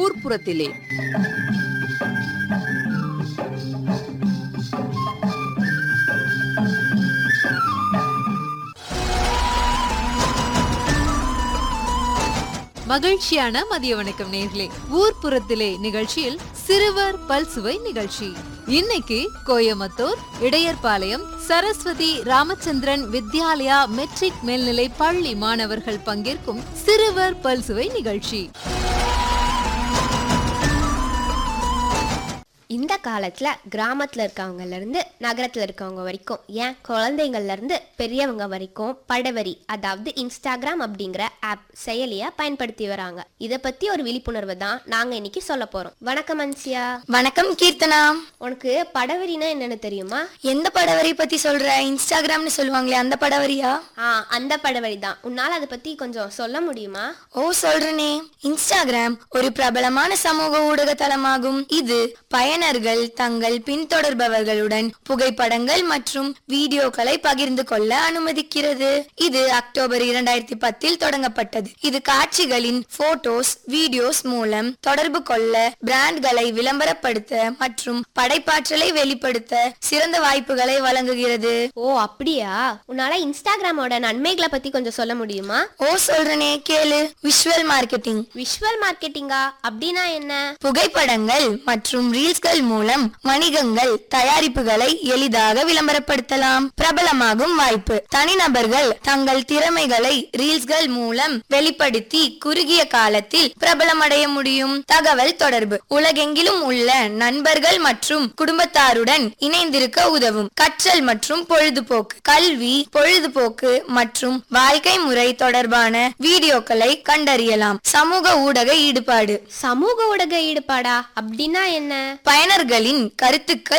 ஊர்ப்புறத்திலே மகிழ்ச்சியான மதிய வணக்கம் நேர்களே ஊர்ப்புறத்திலே நிகழ்ச்சியில் சிறுவர் பல்சுவை நிகழ்ச்சி இன்னைக்கு கோயம்புத்தூர் இடையர்பாளையம் சரஸ்வதி ராமச்சந்திரன் வித்யாலயா மெட்ரிக் மேல்நிலை பள்ளி மாணவர்கள் பங்கேற்கும் சிறுவர் பல்சுவை நிகழ்ச்சி இந்த காலத்துல கிராமத்துல இருக்கவங்கல இருந்து நகரத்துல இருக்கவங்க வரைக்கும் ஏன் குழந்தைங்கள்ல இருந்து பெரியவங்க வரைக்கும் படவரி அதாவது இன்ஸ்டாகிராம் அப்படிங்கிற ஆப் செயலிய பயன்படுத்தி வராங்க இத பத்தி ஒரு விழிப்புணர்வு தான் நாங்க இன்னைக்கு சொல்ல போறோம் வணக்கம் அன்சியா வணக்கம் கீர்த்தனா உனக்கு படவரினா என்னன்னு தெரியுமா எந்த படவரி பத்தி சொல்ற இன்ஸ்டாகிராம்னு சொல்லுவாங்களே அந்த படவரியா ஆ அந்த படவரி தான் உன்னால அதை பத்தி கொஞ்சம் சொல்ல முடியுமா ஓ சொல்றனே இன்ஸ்டாகிராம் ஒரு பிரபலமான சமூக ஊடக தளமாகும் இது பயனர்கள் தங்கள் பின்தொடர்பவர்களுடன் புகைப்படங்கள் மற்றும் வீடியோக்களை பகிர்ந்து கொள்ள அனுமதிக்கிறது இது அக்டோபர் இரண்டாயிரத்தி பத்தில் தொடங்கப்பட்டது இது காட்சிகளின் போட்டோஸ் வீடியோஸ் மூலம் தொடர்பு கொள்ள பிராண்ட்களை விளம்பரப்படுத்த மற்றும் படைப்பாற்றலை வெளிப்படுத்த சிறந்த வாய்ப்புகளை வழங்குகிறது ஓ அப்படியா உன்னால இன்ஸ்டாகிராமோட நன்மைகளை பத்தி கொஞ்சம் சொல்ல முடியுமா ஓ சொல்றனே கேளு விஷுவல் மார்க்கெட்டிங் விஷுவல் மார்க்கெட்டிங்கா அப்படின்னா என்ன புகைப்படங்கள் மற்றும் ரீல்ஸ்கள் மூலம் வணிகங்கள் தயாரிப்புகளை எளிதாக விளம்பரப்படுத்தலாம் பிரபலமாகும் வாய்ப்பு தனிநபர்கள் தங்கள் திறமைகளை ரீல்ஸ்கள் மூலம் வெளிப்படுத்தி குறுகிய காலத்தில் பிரபலமடைய முடியும் தகவல் தொடர்பு உலகெங்கிலும் உள்ள நண்பர்கள் மற்றும் குடும்பத்தாருடன் இணைந்திருக்க உதவும் கற்றல் மற்றும் பொழுதுபோக்கு கல்வி பொழுதுபோக்கு மற்றும் வாழ்க்கை முறை தொடர்பான வீடியோக்களை கண்டறியலாம் சமூக ஊடக ஈடுபாடு சமூக ஊடக ஈடுபாடா அப்படின்னா என்ன பயனர்களின் கருத்துக்கள்